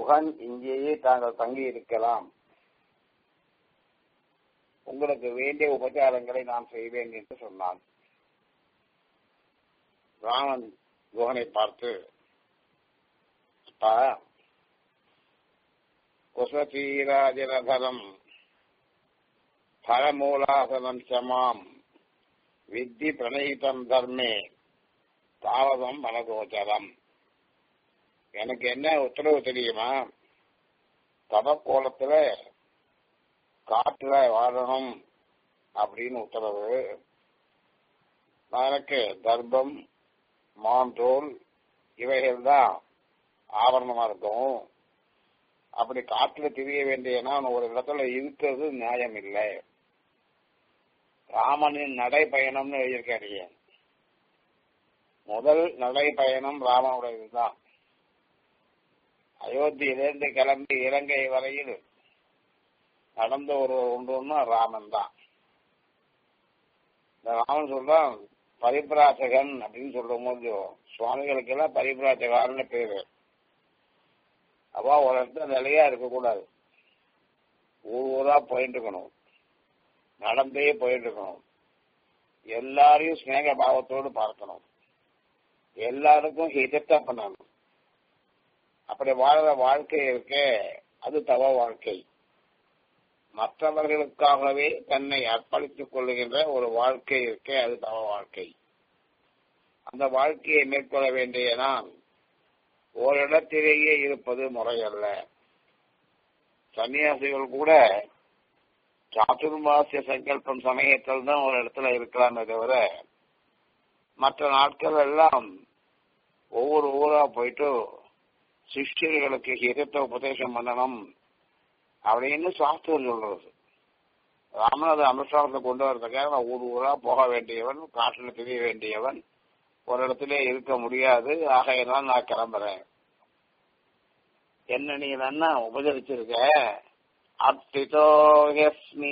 குகன் இங்கேயே தாங்கள் தங்கி இருக்கலாம் உங்களுக்கு வேண்டிய உபச்சாரங்களை நான் செய்வேன் என்று சொன்னான் ராமன் குகனை பார்த்து அப்பா குசதீராஜரதரம் பரமூலாசனம் சமாம் வித்தி பிரணயிதம் தர்மே தாவதம் மனகோச்சரம் எனக்கு என்ன உத்தரவு தெரியுமா தவக்கோலத்துல காட்டுல வாழணும் அப்படின்னு உத்தரவு எனக்கு தர்ப்பம் மாந்தோல் இவைகள் தான் ஆவரணமா இருக்கும் அப்படி காட்டுல திரிய வேண்டிய நான் ஒரு இடத்துல இருக்கிறது நியாயம் இல்லை ராமனின் நடைப்பயணம்னு எழுதியிருக்காரு முதல் நடைப்பயணம் ராமனுடையதுதான் அயோத்தியிலிருந்து கிளம்பி இலங்கை வரையில் நடந்த ஒரு ஒன்றுன்னா ராமன் தான் இந்த ராமன் சொல்றான் பரிபிராசகன் அப்படின்னு சொல்லும் போது சுவாமிகளுக்கு எல்லாம் பரிபிராசகாரன்னு பேரு அப்பா ஒரு இடத்துல நிலையா இருக்கக்கூடாது ஊர் ஊரா போயிட்டு இருக்கணும் நடந்தே போயிட்டு இருக்கணும் எல்லாரையும் ஸ்நேக பாவத்தோடு பார்க்கணும் எல்லாருக்கும் ஹிதத்தை பண்ணணும் அப்படி வாழ்ற வாழ்க்கை இருக்கே அது தவ வாழ்க்கை மற்றவர்களுக்காகவே தன்னை அர்ப்பணித்துக் கொள்ளுகின்ற ஒரு வாழ்க்கை இருக்கே அது தவ வாழ்க்கை அந்த வாழ்க்கையை மேற்கொள்ள வேண்டிய நான் ஓரிடத்திலேயே இருப்பது முறையல்ல சன்னியாசிகள் கூட சாதுர்மாசிய சங்கல்பம் சமயத்தில் தான் ஒரு இடத்துல இருக்கலாமே தவிர மற்ற நாட்கள் எல்லாம் ஒவ்வொரு ஊரா போயிட்டு சிஷ்யர்களுக்கு ஹிதத்தை உபதேசம் பண்ணணும் அப்படின்னு சாஸ்திரம் சொல்றது ராமன் அதை அனுஷ்டானத்தை கொண்டு வரதுக்காக நான் ஊர் ஊரா போக வேண்டியவன் காட்டுல தெரிய வேண்டியவன் ஒரு இடத்துல இருக்க முடியாது ஆகையெல்லாம் நான் கிளம்புறேன் என்ன நீ என்ன உபதரிச்சிருக்க அப்திதோயஸ்மி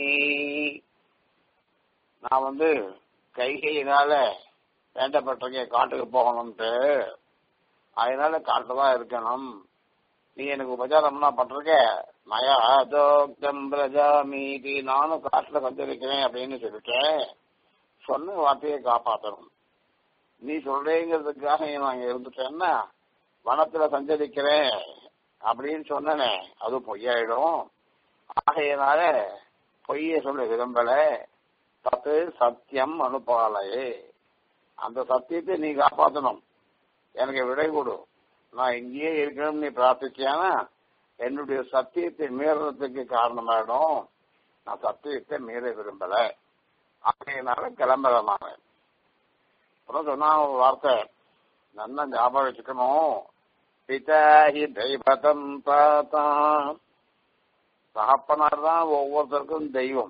நான் வந்து கைகையினால வேண்டப்பட்டிருக்கேன் காட்டுக்கு போகணும்ட்டு அதனால காட்டுல தான் இருக்கணும் நீ எனக்கு உபச்சாரம்னா பண்றக்க நயாதோக்தம் பிரஜாமீதி நானும் காட்டுல சஞ்சரிக்கிறேன் அப்படின்னு சொல்லிட்டேன் சொன்ன வார்த்தையை காப்பாற்றணும் நீ சொல்றேங்கிறதுக்காக நான் இங்க இருந்துட்டேன்னா வனத்துல சஞ்சரிக்கிறேன் அப்படின்னு சொன்னனே அது பொய்யாயிடும் ஆகையினால பொய்ய சொல்ல விரும்பல தத்து சத்தியம் அனுப்பாலையே அந்த சத்தியத்தை நீ காப்பாற்றணும் எனக்கு விடை கொடு நான் இங்கேயே இருக்கணும்னு நீ பிரார்த்திச்சியானா என்னுடைய சத்தியத்தை மீறதுக்கு காரணமாயிடும் நான் சத்தியத்தை மீற விரும்பல ஆகையினால கிளம்புறேன் நான் அப்புறம் சொன்னா ஒரு வார்த்தை நல்லா ஞாபகம் வச்சுக்கணும் பிதாஹி தெய்வதம் தாத்தான் தகப்பனார் தான் ஒவ்வொருத்தருக்கும் தெய்வம்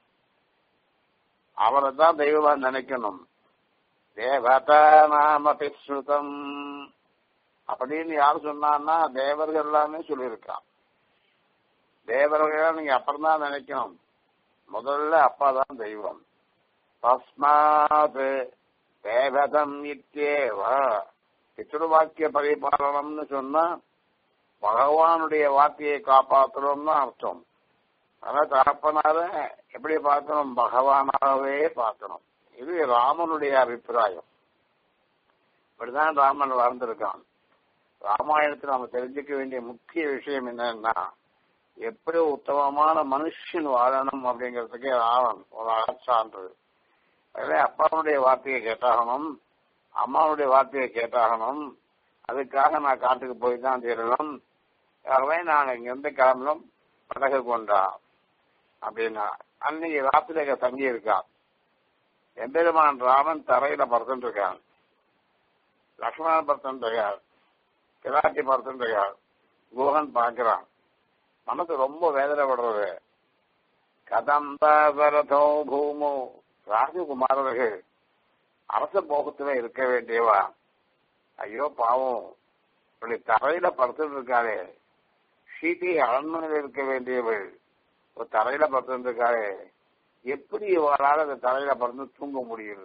அவரை தான் தெய்வமா நினைக்கணும் தேவதா நாம பிஸ்ருதம் அப்படின்னு யார் சொன்னான்னா தேவர்கள் எல்லாமே சொல்லியிருக்கான் தேவர்கள் நீங்க அப்புறம் தான் நினைக்கணும் முதல்ல அப்பா தான் தெய்வம் தஸ்மாத் தேவதம் இத்தேவ பித்ருவாக்கிய பரிபாலனம்னு சொன்னா பகவானுடைய வார்த்தையை காப்பாற்றணும்னு அர்த்தம் ஆனா தகப்பனார எப்படி பார்க்கணும் பகவானாகவே பார்க்கணும் இது ராமனுடைய அபிப்பிராயம் இப்படிதான் ராமன் வாழ்ந்திருக்கான் ராமாயணத்தில் நம்ம தெரிஞ்சுக்க வேண்டிய முக்கிய விஷயம் என்னன்னா எப்படி உத்தமமான மனுஷன் வாழணும் அப்படிங்கிறதுக்கே ராவன் ஒரு அகச்சான்று அதில் அப்பாவுடைய வார்த்தையை கேட்டாகணும் அம்மாவுடைய வார்த்தையை கேட்டாகணும் அதுக்காக நான் காட்டுக்கு போய் தான் தீரணும் ஆகவே நான் இங்கிருந்து கிளம்பணும் படகு கொண்டா அப்படின்னா அன்னைக்கு ராத்திரிக தங்கி இருக்கான் எம்பெருமான் ராமன் தரையில படுத்துட்டு இருக்கான் லக்ஷ்மணன் படுத்துட்டு இருக்கார் கிராட்டி படுத்துட்டு இருக்கார் குஹன் பார்க்கிறான் மனசு ரொம்ப வேதனைப்படுறது கதம்பாசரதோ பூமோ ராஜகுமாரர்கள் அரச போகத்துல இருக்க வேண்டியவா ஐயோ பாவம் இப்படி தரையில படுத்துட்டு இருக்காளே சீதை அரண்மனையில் இருக்க வேண்டியவள் ஒரு தரையில படுத்துட்டு இருக்காளே எப்படி இவரால் அந்த தரையில படுத்து தூங்க முடியுது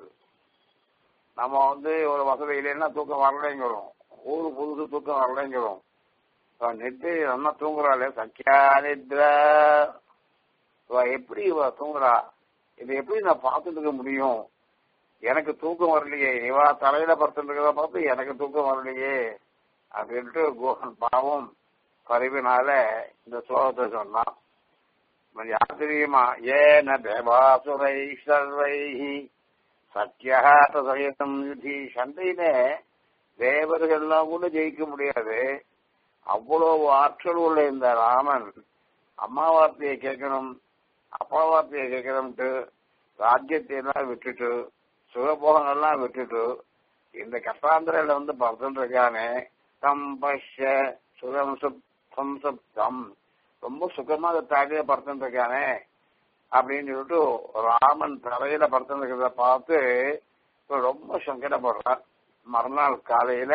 நம்ம வந்து ஒரு வசதி இல்லைன்னா தூக்கம் வரலைங்கிறோம் ஊரு புதுசு தூக்கம் வரலைங்கிறோம் நித்திரை நம்ம தூங்குறாளே சக்கியா நித்ரா இவ எப்படி இவ தூங்குறா இதை எப்படி நான் பார்த்துட்டு இருக்க முடியும் எனக்கு தூக்கம் வரலையே இவா தலையில படுத்துட்டு இருக்கிறத பார்த்து எனக்கு தூக்கம் வரலையே அப்படின்ட்டு கோகன் பாவம் பரிவினால இந்த ஸ்லோகத்தை சொன்னான் யார் தெரியுமா ஏன தேவாசுரை சர்வை சத்யா சகிதம் யுதி சண்டையில தேவர்கள்லாம் கூட ஜெயிக்க முடியாது அவ்வளவு ஆற்றல் உள்ள இந்த ராமன் அம்மா வார்த்தையை கேட்கணும் அப்பா வார்த்தையை கேட்கணும்ட்டு ராஜ்யத்தை எல்லாம் விட்டுட்டு சுகபோகங்கள்லாம் விட்டுட்டு இந்த கட்டாந்திரையில வந்து படுத்துட்டு இருக்கானே தம் பஷ்ய சுகம் சுத்தம் சுத்தம் ரொம்ப சுகமா அந்த தாடியில படுத்துட்டு இருக்கானே அப்படின்னு சொல்லிட்டு ராமன் தரையில படுத்துட்டு இருக்கிறத பார்த்து ரொம்ப சங்கடப்படுறான் மறுநாள் காலையில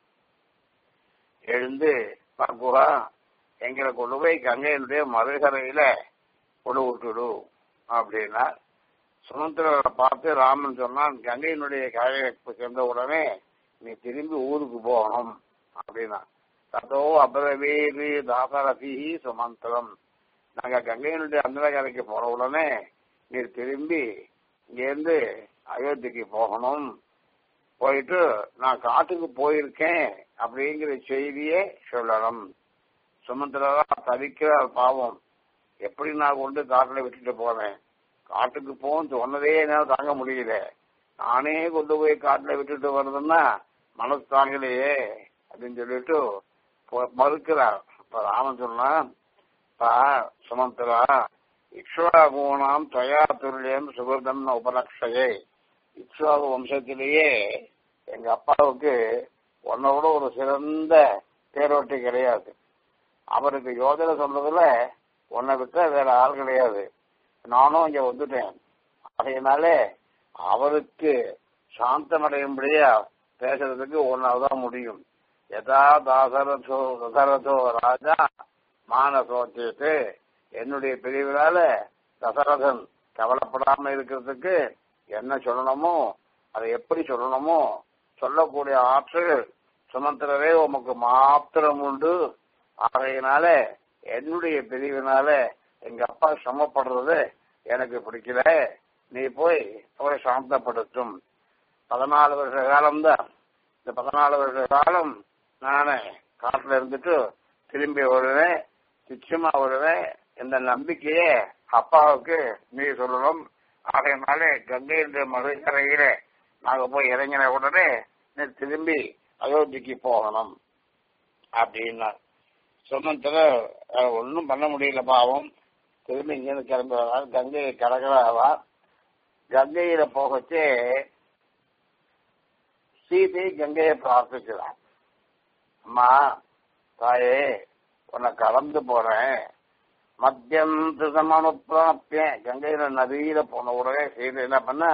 எழுந்து பார்க்குவா எங்களை கொண்டு போய் கங்கையினுடைய மறுகரையில கொண்டு விட்டுடு அப்படின்னா சுமந்திரரை பார்த்து ராமன் சொன்னான் கங்கையினுடைய கரைக்கு சென்ற உடனே நீ திரும்பி ஊருக்கு போகணும் அப்படின்னா ததோ அபரவேது தாசரதி சுமந்திரம் நாங்க கங்கையினுடைய அந்த கரைக்கு போற உடனே நீ திரும்பி இங்கேருந்து அயோத்திக்கு போகணும் போயிட்டு நான் காட்டுக்கு போயிருக்கேன் அப்படிங்கிற செய்தியே சொல்லணும் சுமந்திரரா தவிக்கிறார் பாவம் எப்படி நான் கொண்டு காட்டுல விட்டுட்டு போறேன் காட்டுக்கு போன்னு சொன்னதே என்னால தாங்க முடியல நானே கொண்டு போய் காட்டுல விட்டுட்டு வர்றதுன்னா மனசு தாங்கலையே அப்படின்னு சொல்லிட்டு மறுக்கிறார் இப்ப ராமன் சொன்னா பா சுமந்திரா இக்ஷ்வாகுணாம் தயா துல்லியம் சுகிருதம் உபலக்ஷையே இக்ஷ்வாகு வம்சத்திலேயே எங்க அப்பாவுக்கு உன்னை விட ஒரு சிறந்த தேரோட்டி கிடையாது அவருக்கு யோஜனை சொல்றதுல உன்னை விட்ட வேற ஆள் கிடையாது நானும் இங்க வந்துட்டேன் அதனாலே அவருக்கு சாந்தமடையும்படியா பேசுறதுக்கு ஒன்னால்தான் முடியும் யதா தாசரதோ தசரதோ ராஜா மானசோச்சிட்டு என்னுடைய பிரிவினால தசரதன் கவலைப்படாம இருக்கிறதுக்கு என்ன சொல்லணுமோ அதை எப்படி சொல்லணுமோ சொல்லக்கூடிய ஆற்றல் சுமந்திரரே உமக்கு மாத்திரம் உண்டு ஆகையினால என்னுடைய பிரிவினால எங்க அப்பா சிரமப்படுறது எனக்கு பிடிக்கல நீ போய் போய் சாந்தப்படுத்தும் பதினாலு வருஷ காலம்தான் இந்த பதினாலு வருஷ காலம் நானே காட்டுல இருந்துட்டு திரும்பி வருவேன் நிச்சயமா வருவேன் இந்த நம்பிக்கையே அப்பாவுக்கு நீ சொல்லணும் ஆகையினாலே கங்கையின்ற மதுக்கரையில நாங்க போய் இறங்கின உடனே நீ திரும்பி அயோத்திக்கு போகணும் அப்படின்னா சுமந்திர ஒன்றும் பண்ண முடியல பாவம் திரும்பி இங்கிருந்து கிளம்பி வரார் கங்கையை கடற்கராவா கங்கையில போகச்சே சீதை கங்கையை பிரார்த்திக்கிறான் அம்மா தாயே உன்னை கலந்து போறேன் மத்தியம் திருதமனுப்பிராப்பிய கங்கையில நதியில போன உடனே சீதை என்ன பண்ண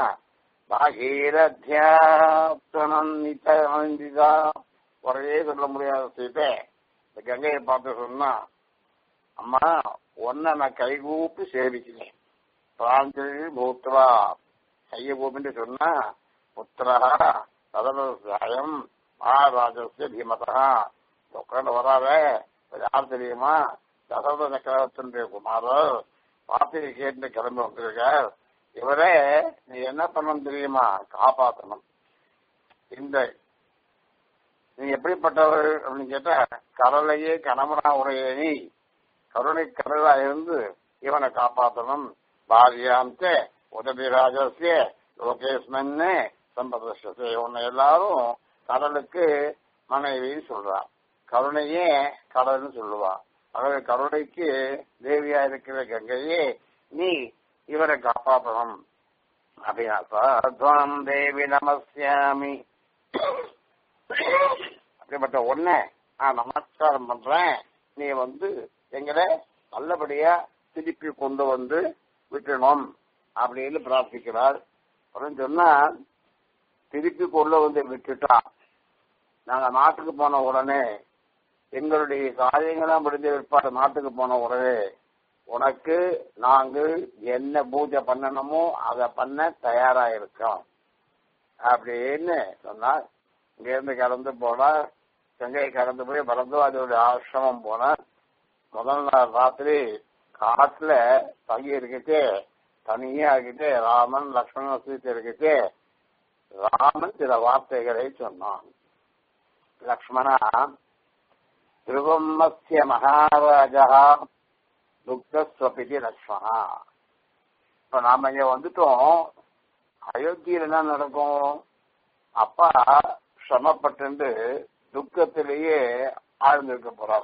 பாகீரத்யா ஒரே சொல்ல முடியாத சீதை இந்த கங்கையை பார்த்து சொன்னா அம்மா ஒன்ன நான் கைகூப்பி சேவிக்கிறேன் பிராஞ்சலி பூத்ரா கைய கூப்பிட்டு சொன்னா புத்திரா சதனம் மகாராஜஸ்ய பீமதா உட்காந்து வராத யார் தெரியுமா தசரத சக்கரவர்த்தியுடைய குமாரர் வார்த்தையை கேட்டு கிளம்பி வந்திருக்கார் இவரே நீ என்ன பண்ணணும் தெரியுமா காப்பாற்றணும் இந்த நீ எப்படிப்பட்டவர் அப்படின்னு கேட்டா கடலையே கணவனா உடைய நீ கருணை கடலா இருந்து இவனை காப்பாற்றணும் பாரியாந்தே உதவி ராஜசிய லோகேஸ்மன்னு சம்பதே உன்னை எல்லாரும் கடலுக்கு மனைவின்னு சொல்றான் கருணையே கடல்னு சொல்லுவான் ஆகவே கருணைக்கு தேவியா இருக்கிற கங்கையே நீ இவரை காப்பாற்றணும் அப்படின்னா தேவி நமஸ்யாமி அப்படிப்பட்ட ஒன்ன நான் நமஸ்காரம் பண்றேன் நீ வந்து எங்களை நல்லபடியா திருப்பி கொண்டு வந்து விட்டணும் அப்படின்னு பிரார்த்திக்கிறார் அப்படின்னு சொன்னா திருப்பி கொண்டு வந்து விட்டுட்டா நாங்க நாட்டுக்கு போன உடனே எங்களுடைய காரியங்களாம் முடிஞ்ச விற்பாடு நாட்டுக்கு போன உடனே உனக்கு நாங்கள் என்ன பூஜை பண்ணணுமோ அதை பண்ண தயாரா இருக்கோம் அப்படின்னு சொன்னா இங்க இருந்து கிளந்து போனா கங்கையை கடந்து போய் பரத்வாஜோடைய ஆசிரமம் போனார் முதல் நாள் ராத்திரி காட்டுல தங்கி இருக்கிட்டு தனியா இருக்கிட்டு ராமன் லக்ஷ்மணன் சீத்தை இருக்கிட்டு ராமன் சில வார்த்தைகளை சொன்னான் லக்ஷ்மணா திருவம்மஸ்ய மகாராஜா துக்தஸ்வபிதி லக்ஷ்மணா இப்ப நாம இங்க வந்துட்டோம் அயோத்தியில் என்ன நடக்கும் அப்பா சிரமப்பட்டு துக்கத்திலேயே ஆழ்ந்திருக்க போறார்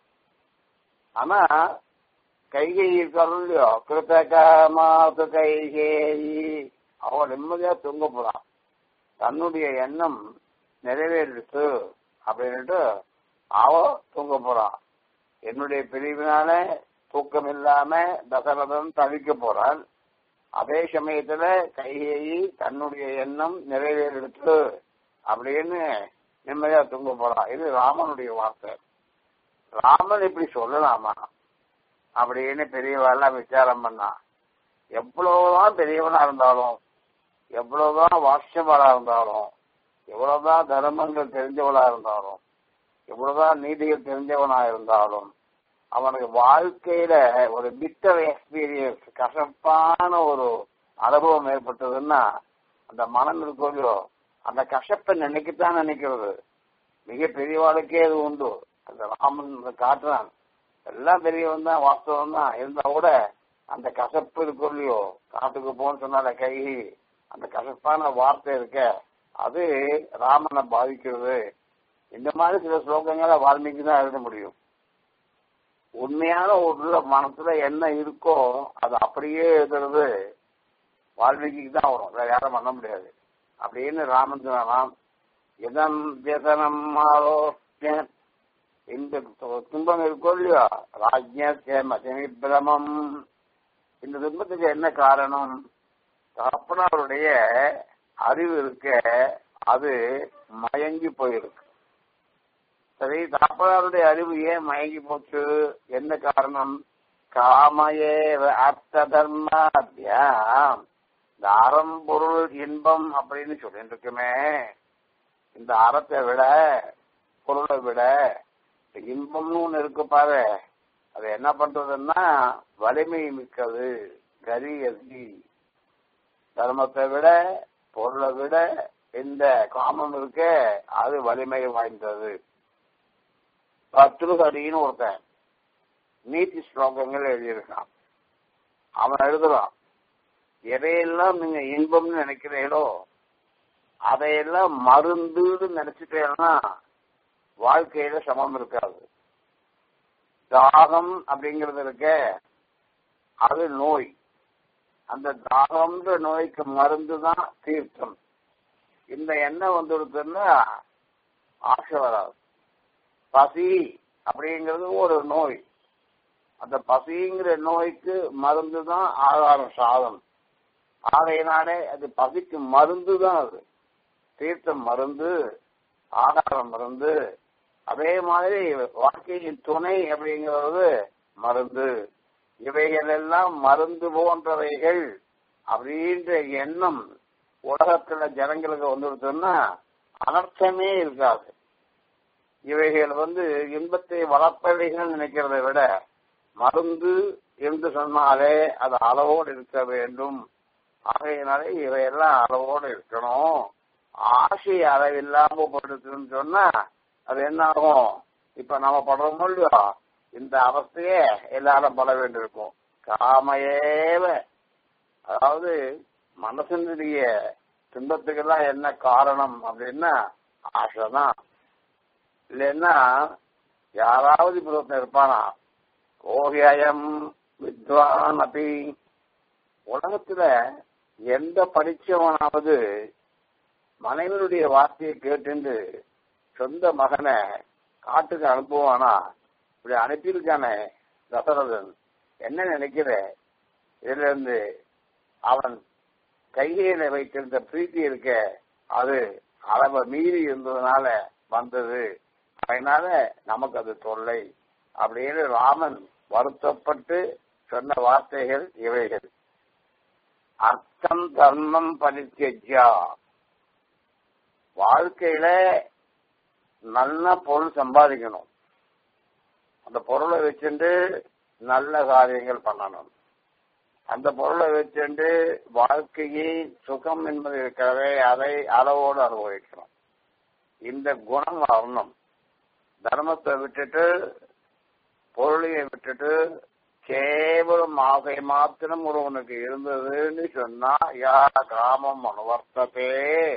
ஆனா கைகை இருக்காலும் இல்லையோ கிருத்தகமாத்து கைகேயி அவ நிம்மதியா தூங்க போறான் தன்னுடைய எண்ணம் நிறைவேறிடுச்சு அப்படின்னுட்டு அவ தூங்க போறான் என்னுடைய பிரிவினால தூக்கம் இல்லாம தசரதன் தவிக்க போறான் அதே சமயத்துல கைகேயி தன்னுடைய எண்ணம் நிறைவேறிடுச்சு அப்படின்னு நிம்மதியா தூங்க போறான் இது ராமனுடைய வார்த்தை ராமன் இப்படி சொல்லலாமா அப்படின்னு பெரியவாள்லாம் விசாரம் பண்ணா எவ்வளவுதான் பெரியவனா இருந்தாலும் எவ்வளவுதான் வாட்சியமாளா இருந்தாலும் எவ்வளவுதான் தர்மங்கள் தெரிஞ்சவளா இருந்தாலும் எவ்வளவுதான் நீதிகள் தெரிஞ்சவனா இருந்தாலும் அவனுக்கு வாழ்க்கையில ஒரு பிட்டர் எக்ஸ்பீரியன்ஸ் கசப்பான ஒரு அனுபவம் ஏற்பட்டதுன்னா அந்த மனம் இருக்கோ அந்த கசப்பை நினைக்கத்தான் நினைக்கிறது மிக பெரியவாளுக்கே அது உண்டு அந்த ராமன் காட்டுறான் எல்லாம் பெரியவன் தான் வாஸ்தவம் தான் இருந்தா கூட அந்த கசப்பு இருக்கும் இல்லையோ காட்டுக்கு போன்னு சொன்னால கை அந்த கசப்பான வார்த்தை இருக்க அது ராமனை பாதிக்கிறது இந்த மாதிரி சில ஸ்லோகங்களை வால்மீகி தான் எழுத முடியும் உண்மையான உள்ள மனசுல என்ன இருக்கோ அது அப்படியே எழுதுறது வால்மீகிக்கு தான் வரும் வேற யாரும் பண்ண முடியாது அப்படின்னு ராமன் சொன்னான் இதம் ஜெதனம் ஆலோசிய இந்த துன்பம் இருக்கோ இல்லையோ ராஜ்ய மசமிபிரமம் இந்த துன்பத்துக்கு என்ன காரணம் தகப்பனாருடைய அறிவு இருக்க அது மயங்கி போயிருக்கு சரி தகப்பனாருடைய அறிவு ஏன் மயங்கி போச்சு என்ன காரணம் காமயே அர்த்த தர்மாத்தியம் இந்த அறம்பொருள் இன்பம் அப்படின்னு சொல்லிட்டு இருக்குமே இந்த அறத்தை விட பொருளை விட இன்பம்னு ஒண்ணு இருக்கு பாரு அது என்ன பண்றதுன்னா வலிமை மிக்கது கரி அதி தர்மத்தை விட பொருளை விட இந்த காமம் இருக்க அது வலிமை வாய்ந்தது பத்ருகடின்னு ஒருத்தன் நீதி ஸ்லோகங்கள் எழுதியிருக்கான் அவன் எழுதுறான் எதையெல்லாம் நீங்க இன்பம்னு நினைக்கிறீங்களோ அதையெல்லாம் மருந்துன்னு நினைச்சிட்டேன்னா வாழ்க்கையில சமம் இருக்காது தாகம் அப்படிங்கிறது இருக்க அது நோய் அந்த தாகம்ன்ற நோய்க்கு மருந்து தான் தீர்த்தம் இந்த எண்ணெய் வந்துடுதுன்னா ஆசை வராது பசி அப்படிங்கிறது ஒரு நோய் அந்த பசிங்கிற நோய்க்கு மருந்து தான் ஆகாரம் சாதம் ஆகையினாலே அது பசிக்கு மருந்து தான் அது தீர்த்தம் மருந்து ஆகாரம் மருந்து அதே மாதிரி வாழ்க்கையின் துணை அப்படிங்கிறது மருந்து இவைகள் எல்லாம் மருந்து போன்றவைகள் அப்படின்ற எண்ணம் உலகத்துல ஜனங்களுக்கு வந்துடுச்சுன்னா அனர்த்தமே இருக்காது இவைகள் வந்து இன்பத்தை வளர்ப்பவைகள் நினைக்கிறத விட மருந்து என்று சொன்னாலே அது அளவோடு இருக்க வேண்டும் ஆகையினாலே இவையெல்லாம் அளவோடு இருக்கணும் ஆசை அளவில்லாம போட்டுச்சுன்னு சொன்னா அது என்ன ஆகும் இப்ப நம்ம படுறோமோ இல்லையோ இந்த அவஸ்தையே எல்லாரும் பட வேண்டியிருக்கும் காமையேவ அதாவது மனசனுடைய துன்பத்துக்கெல்லாம் என்ன காரணம் அப்படின்னா ஆசைதான் இல்லைன்னா யாராவது இப்ப இருப்பானா கோவியம் வித்வான் அப்படி உலகத்துல எந்த படிச்சவனாவது மனைவனுடைய வார்த்தையை கேட்டு சொந்த மகனை காட்டுக்கு அனுப்புவானா இப்படி அனுப்பியிருக்கானே தசரதன் என்ன நினைக்கிற இதுல இருந்து அவன் கைகையில வைத்திருந்த பிரீத்தி இருக்க அது அளவை மீறி இருந்ததுனால வந்தது அதனால நமக்கு அது தொல்லை அப்படின்னு ராமன் வருத்தப்பட்டு சொன்ன வார்த்தைகள் இவைகள் அர்த்தம் தர்மம் பரித்தியா வாழ்க்கையில நல்ல பொருள் சம்பாதிக்கணும் அந்த பொருளை வச்சுட்டு நல்ல காரியங்கள் பண்ணணும் அந்த பொருளை வச்சுட்டு வாழ்க்கையை சுகம் என்பது இருக்கிறதே அதை அளவோடு அனுபவிக்கணும் இந்த குணம் வரணும் தர்மத்தை விட்டுட்டு பொருளையை விட்டுட்டு கேவலம் ஆசை மாத்திரம் ஒருவனுக்கு இருந்ததுன்னு சொன்னா யா காமம் அனுவர்த்ததே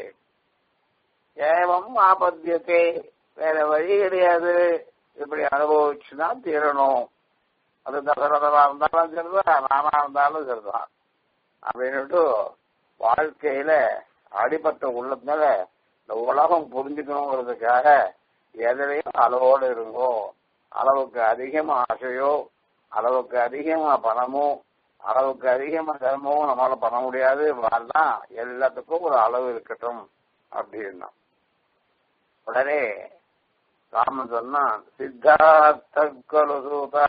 ஏவம் ஆபத்தியத்தே வேற வழி கிடையாது இப்படி அனுபவிச்சுதான் தீரணும் அது தசரதா இருந்தாலும் சரிதான் நானா இருந்தாலும் சரிதான் அப்படின்னுட்டு வாழ்க்கையில அடிபட்ட உள்ளதுனால இந்த உலகம் புரிஞ்சுக்கணுங்கிறதுக்காக எதிலையும் அளவோடு இருங்கோ அளவுக்கு அதிகமா ஆசையோ அளவுக்கு அதிகமா பணமோ அளவுக்கு அதிகமா தர்மமும் நம்மளால பண்ண முடியாது தான் எல்லாத்துக்கும் ஒரு அளவு இருக்கட்டும் அப்படின்னா உடனே ராமன் சொன்னான் சித்தார்த்தரு சூதா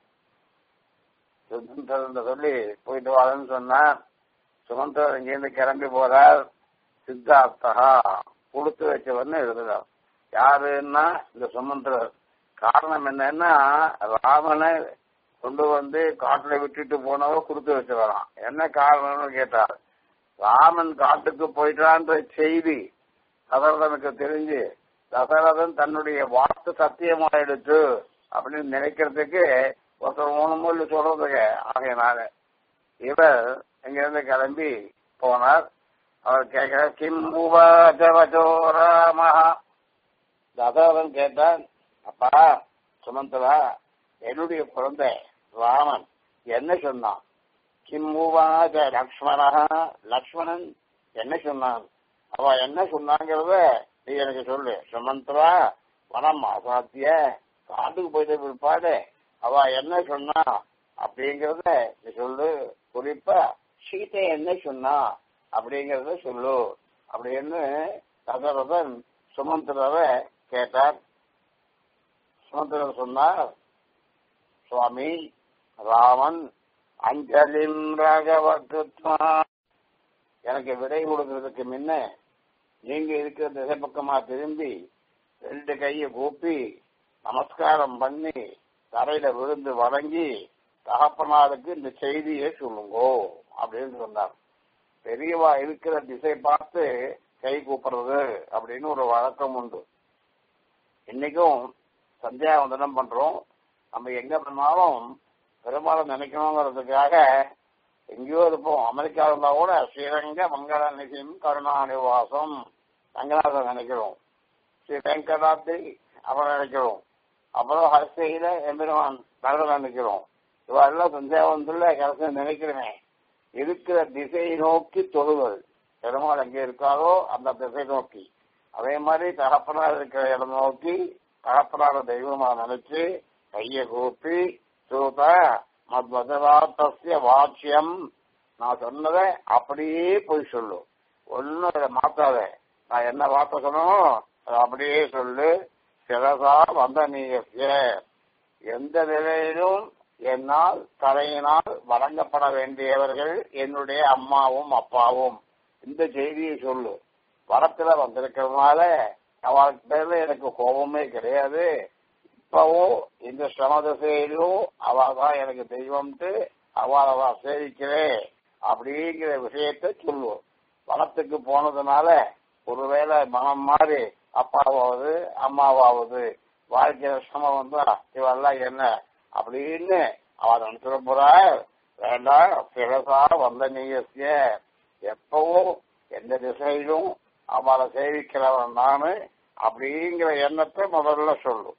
சுதந்திர சொல்லி போயிட்டு வாழன்னு சொன்னார் சுமந்தர் இங்கிருந்து கிளம்பி போறார் சித்தார்த்தகா கொடுத்து வச்சவர்னு எழுதுறார் யாருன்னா இந்த சுமந்திரர் காரணம் என்னன்னா ராமனை கொண்டு வந்து காட்டுல விட்டுட்டு போனவ கொடுத்து வச்சவராம் என்ன காரணம்னு கேட்டார் ராமன் காட்டுக்கு போயிட்டான்ற செய்தி தசரதனுக்கு தெரிஞ்சு தசரதன் தன்னுடைய வாக்கு சத்தியமாயிடுச்சு அப்படின்னு நினைக்கிறதுக்கு ஒருத்தர் மூணு மொழி சொல்றதுக்கு ஆகையினால இவர் இங்கிருந்து கிளம்பி போனார் அவர் கேட்கிற கிம் உபாச்சவச்சோ ராமஹா தசரதன் கேட்டான் அப்பா சுமந்தரா என்னுடைய குழந்தை ராமன் என்ன சொன்னான் கிம் உவாச்ச லக்ஷ்மணா லக்ஷ்மணன் என்ன சொன்னான் அவ என்ன சொன்னாங்கிறத நீ எனக்கு சொல்லு சுமந்தரா வனம் அசாத்திய காட்டுக்கு போயிட்ட பிற்பாடு அவ என்ன சொன்னா அப்படிங்கறத நீ சொல்லு குறிப்பா சீதை என்ன சொன்னா அப்படிங்கறத சொல்லு அப்படின்னு தசரதன் சுமந்திரரை கேட்டார் சுமந்திரர் சொன்னார் சுவாமி ராமன் அஞ்சலின் ராகவத்துவா எனக்கு விடை கொடுக்கறதுக்கு முன்ன நீங்க இருக்கிற திசை பக்கமா திரும்பி ரெண்டு கையை கூப்பி நமஸ்காரம் பண்ணி தரையில விழுந்து வணங்கி தகப்பனாருக்கு இந்த செய்தியை சொல்லுங்கோ அப்படின்னு சொன்னார் பெரியவா இருக்கிற திசை பார்த்து கை கூப்பிடுறது அப்படின்னு ஒரு வழக்கம் உண்டு இன்னைக்கும் சந்தியாவந்தனம் பண்றோம் நம்ம எங்க பண்ணாலும் பெரும்பாலும் நினைக்கணுங்கிறதுக்காக எங்கேயோ இருப்போம் அமெரிக்கா இருந்தா கூட ஸ்ரீரங்க மங்கள நிதியம் கருணாநிவாசம் ரங்கநாதன் நினைக்கிறோம் ஸ்ரீ வெங்கடாத்ரி அவரை நினைக்கிறோம் அப்புறம் ஹரிசையில எம்பெருமான் நரகன் நினைக்கிறோம் இவெல்லாம் சந்தியாவந்தத்துல கடைசி நினைக்கிறேன் இருக்கிற திசையை நோக்கி தொழுவது பெருமாள் எங்க இருக்காரோ அந்த திசை நோக்கி அதே மாதிரி தகப்பனார் இருக்கிற இடம் நோக்கி தகப்பனார தெய்வமா நினைச்சு கைய கூப்பி சூத மத்வதவார்த்தசிய வாட்சியம் நான் சொன்னதை அப்படியே போய் சொல்லு ஒன்னும் அதை மாத்தாத நான் என்ன வார்த்தை சொன்னோ அதை அப்படியே சொல்லு சிறசா வந்த நீங்க எந்த நிலையிலும் என்னால் தலையினால் வழங்கப்பட வேண்டியவர்கள் என்னுடைய அம்மாவும் அப்பாவும் இந்த செய்தியை சொல்லு வரத்துல வந்திருக்கிறதுனால அவளுக்கு பேர்ல எனக்கு கோபமே கிடையாது இப்பவும் இந்த சிரம திசையிலும் அவ தான் எனக்கு தெய்வம்ட்டு அவளை அவ சேவிக்கிறேன் அப்படிங்கிற விஷயத்த சொல்லுவோம் வனத்துக்கு போனதுனால ஒருவேளை மனம் மாறி அப்பாவாவது அம்மாவாவது வாழ்க்கையில சிரமம் வந்தா இவெல்லாம் என்ன அப்படின்னு அவ நினைச்சிட போறா வேண்டாம் பிறசா வந்த நீயசிய எப்பவும் எந்த திசையிலும் அவளை சேவிக்கிறவன் நானு அப்படிங்கிற எண்ணத்தை முதல்ல சொல்லும்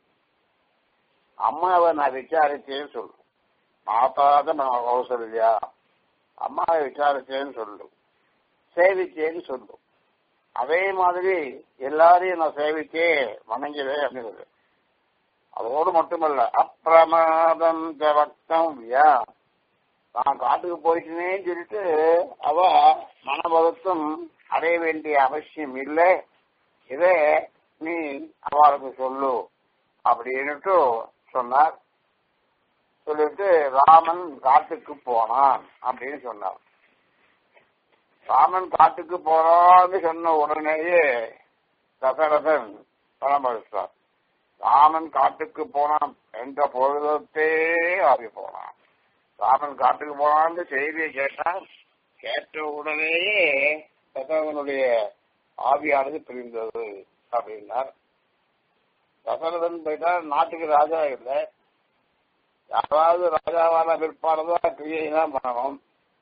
அம்மாவை நான் விசாரிச்சேன்னு சொல்லு மாதாத நான் கௌசல்யா அம்மாவை விசாரிச்சேன்னு சொல்லு சேவிச்சேன்னு சொல்லு அதே மாதிரி எல்லாரையும் நான் சேவிச்சே வணங்கிவே அப்படின்னு அதோடு மட்டுமல்ல அப்பிரமாதம் வக்தம் வியா நான் காட்டுக்கு போயிட்டேனேன்னு சொல்லிட்டு அவ மனபதத்தம் அடைய வேண்டிய அவசியம் இல்லை இதே நீ அவளுக்கு சொல்லு அப்படின்னுட்டு சொன்னார் சொல்லிட்டு ராமன் காட்டுக்கு போனான் அப்படின்னு சொன்னார் ராமன் காட்டுக்கு போறான்னு சொன்ன உடனேயே தசரதன் பராமரித்தார் ராமன் காட்டுக்கு போனான் என்ற பொழுதத்தே ஆவி போனான் ராமன் காட்டுக்கு போனான்னு செய்தியை கேட்டான் கேட்ட உடனேயே தசரதனுடைய ஆவியானது பிரிந்தது அப்படின்னார் தசரதன் போயிட்டா நாட்டுக்கு ராஜா இல்லை யாராவது ராஜாவான பிற்பாடுதான் கிரியை தான் பண்ணணும்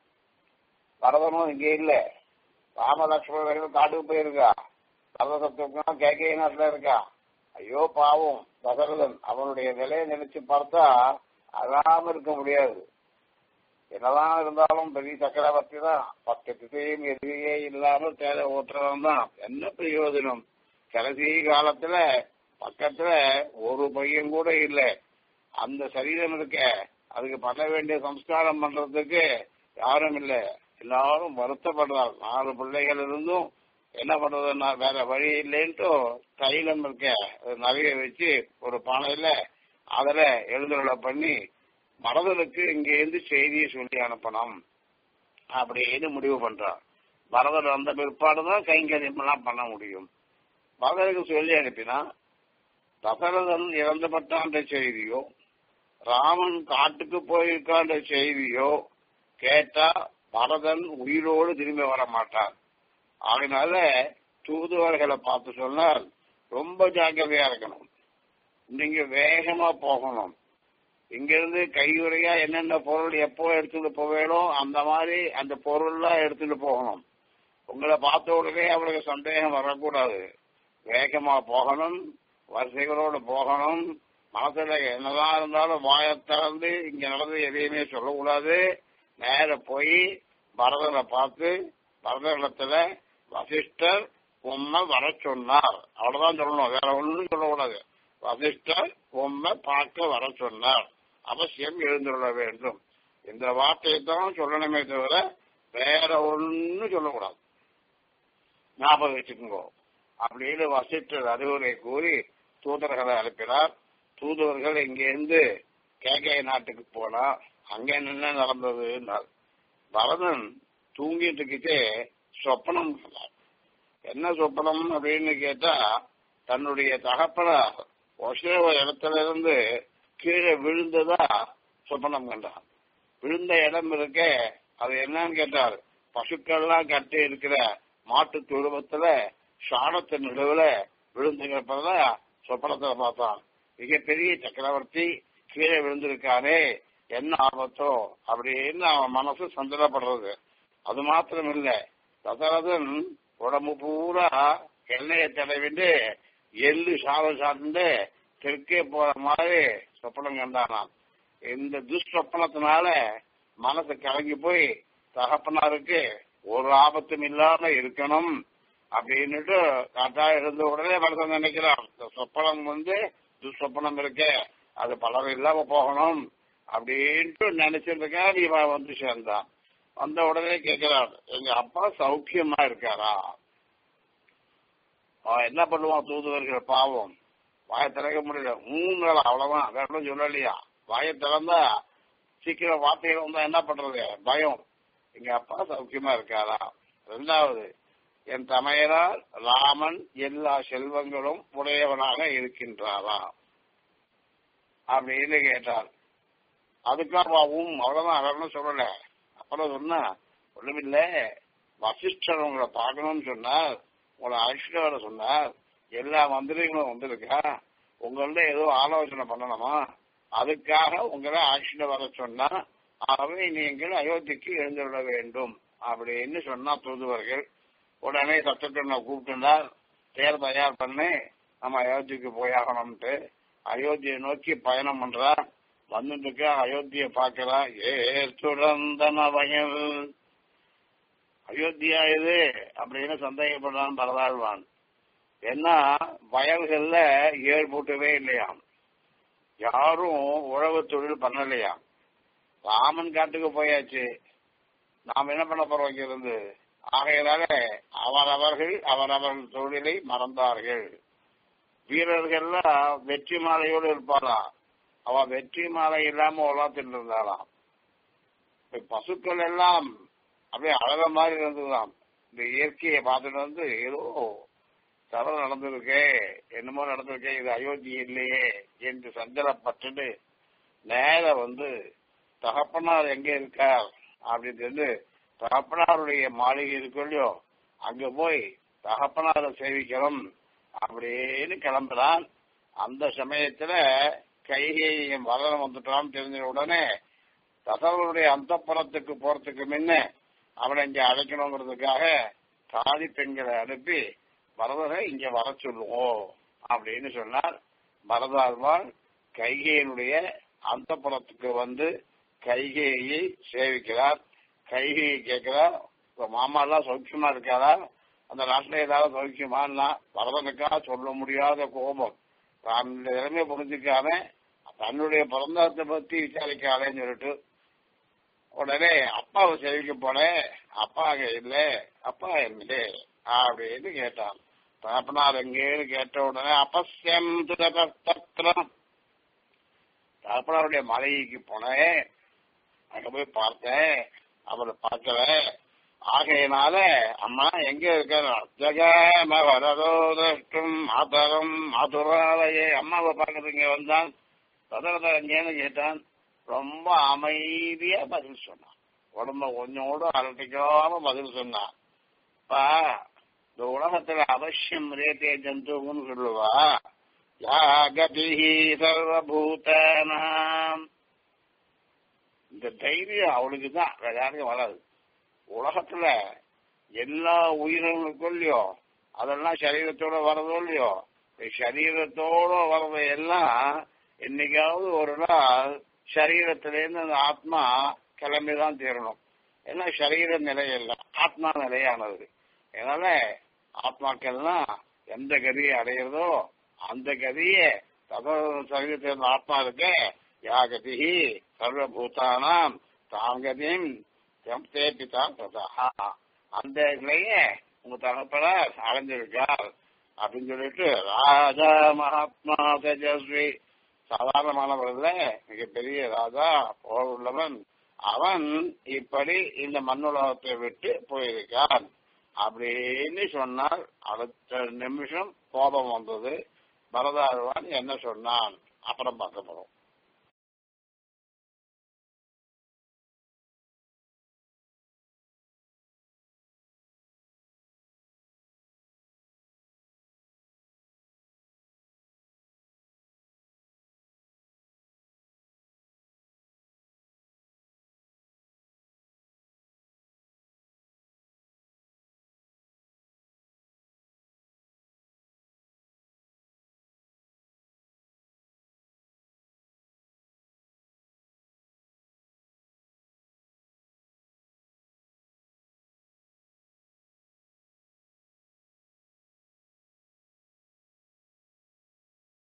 பரதனும் இங்கே இல்லை ராமலட்சுமணர்கள் காட்டுக்கு போயிருக்கா பரதசத்துவம் கேகே நாட்டில் இருக்கா ஐயோ பாவம் தசரதன் அவனுடைய நிலையை நினைச்சு பார்த்தா அழாம இருக்க முடியாது என்னதான் இருந்தாலும் பெரிய சக்கரவர்த்தி தான் பத்து திசையும் எதிரியே இல்லாமல் தேவை ஓட்டுறவன் தான் என்ன பிரயோஜனம் கடைசி காலத்துல பக்கத்துல ஒரு பையன் கூட இல்லை அந்த சரீரம் இருக்க அதுக்கு பண்ண வேண்டிய சம்ஸ்காரம் பண்றதுக்கு யாரும் இல்லை எல்லாரும் வருத்தப்படுறாங்க நாலு பிள்ளைகள் இருந்தும் என்ன பண்றதுன்னா வேற வழி இல்லைன்ட்டு தைலம் இருக்க நிறைய வச்சு ஒரு பானையில அதுல எழுதுறல பண்ணி மரதனுக்கு இங்க இருந்து செய்தியை சொல்லி அனுப்பணும் அப்படின்னு முடிவு பண்றான் பரதர் வந்த பிற்பாடுதான் கைங்கரியம் எல்லாம் பண்ண முடியும் பரதருக்கு சொல்லி அனுப்பினா தசரதன் இறந்துபட்டான்ற செய்தியோ ராமன் காட்டுக்கு போயிருக்கான்ற செய்தியோ கேட்டா பரதன் உயிரோடு திரும்பி வர மாட்டான் அதனால தூதுவர்களை பார்த்து சொன்னால் ரொம்ப ஜாக்கிரதையா இருக்கணும் நீங்க வேகமா போகணும் இங்கிருந்து கையுறையா என்னென்ன பொருள் எப்போ எடுத்துட்டு போவேணும் அந்த மாதிரி அந்த பொருள்லாம் எடுத்துட்டு போகணும் உங்களை பார்த்த உடனே அவளுக்கு சந்தேகம் வரக்கூடாது வேகமா போகணும் வரிசைகளோடு போகணும் மனசுல என்னதான் இருந்தாலும் வாயை திறந்து இங்க நடந்து எதையுமே சொல்லக்கூடாது நேர போய் பரதனை பார்த்து பரதனிடத்துல வசிஷ்டர் உண்மை வர சொன்னார் அவ்வளவுதான் சொல்லணும் வேற ஒண்ணும் சொல்லக்கூடாது வசிஷ்டர் உண்மை பார்க்க வர சொன்னார் அவசியம் எழுந்துள்ள வேண்டும் இந்த வார்த்தையை தான் சொல்லணுமே தவிர வேற ஒன்னும் சொல்லக்கூடாது ஞாபகம் வச்சுக்கோங்க அப்படின்னு வசிஷ்டர் அறிவுரை கூறி தூதர்களை அனுப்பினார் தூதுவர்கள் இங்கிருந்து கேகே நாட்டுக்கு போனா அங்க என்ன நடந்ததுன்னார் பரதன் தூங்கிட்டு இருக்கிட்டே சொப்பனம் கண்டார் என்ன சொப்பனம் அப்படின்னு கேட்டா தன்னுடைய தகப்பனார் ஒசேவ இடத்துல இருந்து கீழே விழுந்ததா சொப்பனம் கண்டார் விழுந்த இடம் இருக்க அது என்னன்னு கேட்டார் பசுக்கள்லாம் கட்டி இருக்கிற மாட்டு துருவத்துல சாணத்தின் நடுவுல விழுந்து கிடப்பதா சொப்பனத்துல பார்த்தான் மிகப்பெரிய சக்கரவர்த்தி கீழே விழுந்திருக்கானே என்ன ஆபத்தோ அப்படின்னு அவன் மனசு சந்தனப்படுறது அது மாத்திரம் இல்ல தசரதன் உடம்பு பூரா எண்ணெயை தடவிட்டு எள்ளு சாதம் சார்ந்து தெற்கே போற மாதிரி சொப்பனம் கண்டானாம் இந்த துஷ்சொப்பனத்தினால மனசு கலங்கி போய் தகப்பனாருக்கு ஒரு ஆபத்தும் இல்லாம இருக்கணும் அப்படின்னுட்டு காட்டா இருந்த உடனே மனசன் நினைக்கிறான் இந்த சொப்பனம் வந்து துஷ்சொப்பனம் இருக்க அது பலர் இல்லாம போகணும் அப்படின்ட்டு நினைச்சிருக்க நீ வந்து சேர்ந்தான் வந்த உடனே கேட்கிறார் எங்க அப்பா சௌக்கியமா இருக்காரா அவன் என்ன பண்ணுவான் தூதுவர்கள் பாவம் வாயை திறக்க முடியல மூணு அவ்வளவுதான் வேற ஒன்றும் சொல்லலையா வாயை திறந்தா சீக்கிரம் வார்த்தைகள் வந்தா என்ன பண்றது பயம் எங்க அப்பா சௌக்கியமா இருக்காரா ரெண்டாவது என் தமையரால் ராமன் எல்லா செல்வங்களும் உடையவனாக இருக்கின்றாரா அப்படின்னு கேட்டார் அதுக்காகவும் அவ்வளவுதான் வேற சொல்லல அப்புறம் சொன்னா ஒண்ணுமில்ல வசிஷ்டர் உங்களை பார்க்கணும்னு சொன்னார் உங்களை அழைச்சிட்டு வர சொன்னார் எல்லா மந்திரிகளும் வந்திருக்கா உங்கள்ட்ட ஏதோ ஆலோசனை பண்ணணுமா அதுக்காக உங்களை அழைச்சிட்டு வர சொன்னா ஆகவே நீங்கள் அயோத்திக்கு எழுந்துவிட வேண்டும் அப்படின்னு சொன்னா தூதுவர்கள் உடனே சத்துக்கண்ணை கூப்பிட்டுனார் தேர் தயார் பண்ணி நம்ம அயோத்திக்கு போயாகணும்ட்டு அயோத்தியை நோக்கி பயணம் பண்றா வந்துட்டு அயோத்திய பாக்குறா ஏர் துறந்தன வயல் அயோத்தியா இது அப்படின்னு சந்தேகப்படுறான் பரதாழ்வான் ஏன்னா வயல்கள்ல ஏர் போட்டவே இல்லையாம் யாரும் உழவு தொழில் பண்ணலையாம் ராமன் காட்டுக்கு போயாச்சு நாம் என்ன பண்ண போறோம் இங்க இருந்து ஆகையினால அவரவர்கள் அவரவர்கள் தொழிலை மறந்தார்கள் வீரர்கள்லாம் வெற்றி மாலையோடு இருப்பாராம் அவ வெற்றி மாலை இல்லாம உலாத்திட்டு இருந்தாராம் பசுக்கள் எல்லாம் அப்படியே அழக மாதிரி இருந்ததாம் இந்த இயற்கையை பார்த்துட்டு வந்து ஏதோ தவறு நடந்திருக்கே என்னமோ நடந்திருக்கே இது அயோத்தி இல்லையே என்று சஞ்சலப்பட்டு நேர வந்து தகப்பனார் எங்க இருக்கார் அப்படின்னு சொல்லி தகப்பனாருடைய மாளிகை இருக்கு இல்லையோ அங்க போய் தகப்பனாரை சேவிக்கணும் அப்படின்னு கிளம்புறான் அந்த சமயத்துல கைகையும் வரதம் வந்துட்டான்னு தெரிஞ்ச உடனே தசவனுடைய அந்த புறத்துக்கு போறதுக்கு முன்ன அவனை இங்க அழைக்கணுங்கிறதுக்காக தாதி பெண்களை அனுப்பி பரதரை இங்க வர சொல்லுவோம் அப்படின்னு சொன்னார் பரதாழ்வாள் கைகையினுடைய அந்த புறத்துக்கு வந்து கைகையை சேவிக்கிறார் கைகையை கேட்கிறார் இப்ப மாமா எல்லாம் சௌக்கியமா இருக்காரா அந்த நாட்டுல ஏதாவது சௌக்கியமானா பரதனுக்காக சொல்ல முடியாத கோபம் தான் திறமையை புரிஞ்சுக்காம தன்னுடைய பிறந்தத்தை பத்தி விசாரிக்காதேன்னு சொல்லிட்டு உடனே அப்பாவை சேவிக்க போனேன் அப்பா அங்க இல்ல அப்பா இல்லே அப்படின்னு கேட்டான் தகப்பனார் எங்கேன்னு கேட்ட உடனே அப்பசியம் தத்திரம் தகப்பனாருடைய மலைக்கு போனேன் அங்க போய் பார்த்தேன் அவரை பார்க்கல ஆகையினால அம்மா எங்க இருக்க ஜெகம வரதோ திரஷ்டும் மாதரம் மாதுராலயே அம்மாவை பார்க்கறது இங்க வந்தான் ததரத எங்கேன்னு கேட்டான் ரொம்ப அமைதியா பதில் சொன்னான் உடம்ப கொஞ்சம் கூட அலட்டிக்காம பதில் சொன்னான் பா இந்த உலகத்துல அவசியம் ரேத்தே ஜந்துன்னு சொல்லுவா யாகதி சர்வபூதானாம் இந்த தைரியம் அவளுக்கு தான் வேற யாருக்கும் வராது உலகத்துல எல்லா உயிரினங்களுக்கும் இல்லையோ அதெல்லாம் சரீரத்தோட வரதோ இல்லையோ சரீரத்தோட வரதை எல்லாம் என்னைக்காவது ஒரு நாள் சரீரத்திலேருந்து அந்த ஆத்மா கிளம்பிதான் தீரணும் ஏன்னா சரீர நிலை இல்லை ஆத்மா நிலையானது அதனால ஆத்மாக்கள்லாம் எந்த கதியை அடையிறதோ அந்த கதியை தத சரீரத்தில் ஆத்மா இருக்க யாகதி சர்வபூதானாம் தாங்கதியும் தேப்பித்தான் ததா அந்த நிலைய உங்க தகப்பனார் அடைஞ்சிருக்கார் அப்படின்னு சொல்லிட்டு ராஜா மகாத்மா தேஜஸ்வி சாதாரணமானவர்கள மிகப்பெரிய ராஜா போர் உள்ளவன் அவன் இப்படி இந்த மண்ணுலகத்தை விட்டு போயிருக்கான் அப்படின்னு சொன்னால் அடுத்த நிமிஷம் கோபம் வந்தது பரதாழ்வான் என்ன சொன்னான் அப்புறம் பார்க்க போறோம்